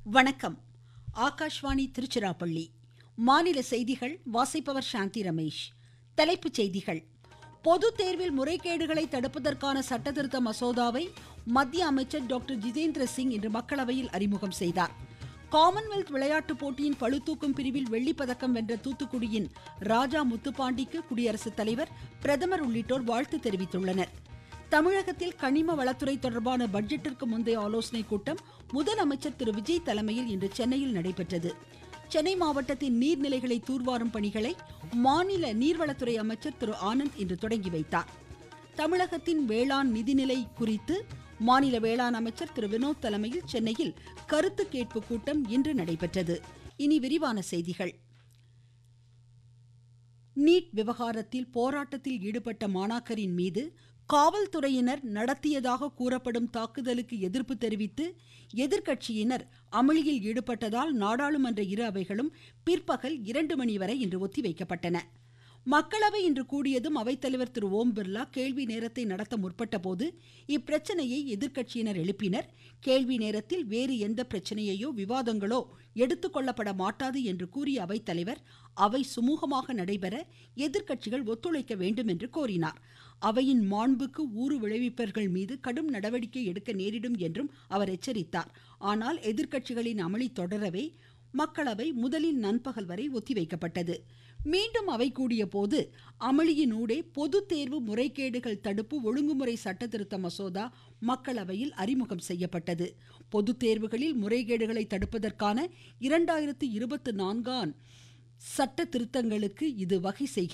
வணக்கம் ஆகாஷ்வாணி திருச்சிராப்பள்ளி மாநில செய்திகள் வாசிப்பவர் சாந்தி ரமேஷ் தலைப்புச் செய்திகள் பொது தேர்வில் முறைகேடுகளை தடுப்பதற்கான சட்டத்திருத்த மசோதாவை மத்திய அமைச்சர் டாக்டர் ஜிதேந்திர சிங் இன்று மக்களவையில் அறிமுகம் செய்தார் காமன்வெல்த் விளையாட்டுப் போட்டியின் பளுதூக்கும் பிரிவில் வெள்ளிப் பதக்கம் வென்ற தூத்துக்குடியின் ராஜா முத்துப்பாண்டிக்கு குடியரசுத் தலைவர் பிரதமர் உள்ளிட்டோர் வாழ்த்து தெரிவித்துள்ளனர் தமிழகத்தில் கனிம வளத்துறை தொடர்பான பட்ஜெட்டிற்கு முந்தைய ஆலோசனைக் கூட்டம் முதலமைச்சர் திரு விஜய் தலைமையில் இன்று சென்னையில் நடைபெற்றது சென்னை மாவட்டத்தின் நீர்நிலைகளை தூர்வாரும் பணிகளை மாநில நீர்வளத்துறை அமைச்சர் திரு ஆனந்த் இன்று தொடங்கி வைத்தார் தமிழகத்தின் வேளாண் நிதிநிலை குறித்து மாநில வேளாண் அமைச்சர் திரு வினோத் தலைமையில் சென்னையில் கருத்து கேட்பு கூட்டம் இன்று நடைபெற்றது இனி விரிவான செய்திகள் நீட் விவகாரத்தில் போராட்டத்தில் ஈடுபட்ட மாணாக்கரின் மீது காவல்துறையினர் நடத்தியதாக கூறப்படும் தாக்குதலுக்கு எதிர்ப்பு தெரிவித்து எதிர்க்கட்சியினர் அமளியில் ஈடுபட்டதால் நாடாளுமன்ற இரு அவைகளும் பிற்பகல் இரண்டு மணி வரை இன்று ஒத்திவைக்கப்பட்டன மக்களவை இன்று கூடியதும் அவைத்தலைவர் திரு ஓம் பிர்லா கேள்வி நேரத்தை நடத்த முற்பட்ட போது இப்பிரச்சனையை எதிர்க்கட்சியினர் எழுப்பினர் கேள்வி நேரத்தில் வேறு எந்த பிரச்சனையோ விவாதங்களோ எடுத்துக்கொள்ளப்பட மாட்டாது என்று கூறிய அவைத்தலைவர் அவை சுமூகமாக நடைபெற எதிர்க்கட்சிகள் ஒத்துழைக்க வேண்டும் என்று கோரினார் அவையின் மாண்புக்கு ஊறு விளைவிப்பவர்கள் மீது கடும் நடவடிக்கை எடுக்க நேரிடும் என்றும் அவர் எச்சரித்தார் ஆனால் எதிர்க்கட்சிகளின் அமளி தொடரவே மக்களவை முதலில் நண்பகல் வரை ஒத்திவைக்கப்பட்டது மீண்டும் அவை கூடிய போது அமளியினூடே பொது தேர்வு முறைகேடுகள் தடுப்பு ஒழுங்குமுறை சட்டத்திருத்த மசோதா மக்களவையில் அறிமுகம் செய்யப்பட்டது பொது தேர்வுகளில் முறைகேடுகளை தடுப்பதற்கான இரண்டாயிரத்து இருபத்தி நான்காம் சட்ட திருத்தங்களுக்கு இது வகை செய்கிறது